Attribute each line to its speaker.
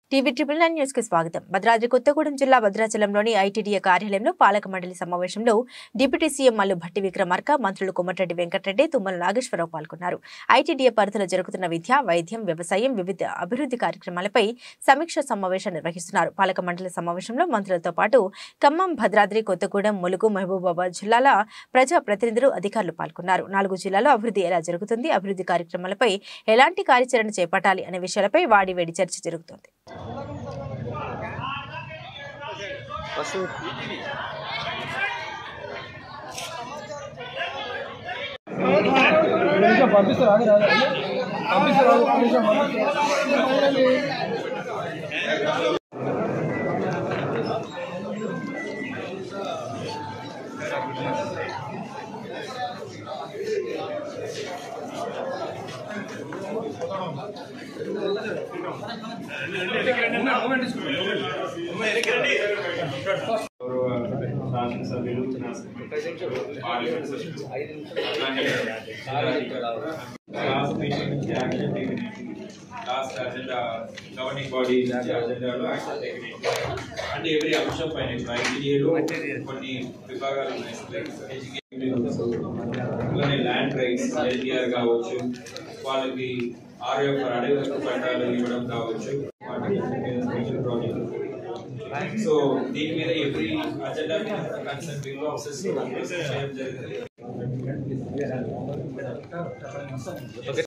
Speaker 1: TV triple nine news కి స్వాగతం భద్రాద్రి కొత్తగూడెం జిల్లా భద్రాచలంలోని ఐటీడీఏ కార్యాలయంలో పాలక మండలి సమావేశంలో డిప్యూటీ సీఎం మల్లు భట్టి విక్రమార్క మంత్రులు కొమ్మటిరెడ్డి వెంకటరెడ్డి తుమ్మల నాగేశ్వరరావు పాల్గొన్నారు ఐటీడీఏ పరిధిలో జరుగుతున్న విద్య వైద్యం వ్యవసాయం వివిధ అభివృద్ధి కార్యక్రమాలపై సమీక్ష సమావేశం నిర్వహిస్తున్నారు పాలక మండలి సమావేశంలో మంత్రులతో పాటు ఖమ్మం భద్రాద్రి కొత్తగూడెం ములుగు మహబూబాబాద్ జిల్లాల ప్రజా ప్రతినిధులు అధికారులు పాల్గొన్నారు నాలుగు జిల్లాలో అభివృద్ధి ఎలా జరుగుతుంది అభివృద్ధి కార్యక్రమాలపై ఎలాంటి కార్యాచరణ చేపట్టాలి అనే విషయాలపై వాడివేడి చర్చ జరుగుతోంది
Speaker 2: నిమిషం పంపిస్తారు ఆగి రాదు పంపిస్తారు ఆగు, ఒక్క నిమిషం పంపిస్తారు.
Speaker 3: గౌరవ శాసనసభ్యులు పార్లమెంట్ సభ్యులు, లాస్ట్ మీటింగ్ నుంచి action taken last agenda governing body నుంచి అజెండాలో యాక్షన్ టేకన్ అంటే ఎవరి అంశం పైన ఇప్పుడు ఐటీడీఏలో కొన్ని విభాగాలు ఉన్నాయి ఎడ్యుకేషన్ అలానే ల్యాండ్ రైట్స్ ఎల్టీఆర్ కావచ్చు వాళ్ళకి ఆర్ఎఫ్ అడవి పట్టాలు ఇవ్వడం కావచ్చు వాటి స్పెషల్ ప్రాజెక్ట్ సో దీని మీద ఎవ్రీ అజెండా మీద కన్సర్న్ బిల్ ఆఫీసర్స్ చేయడం జరుగుతుంది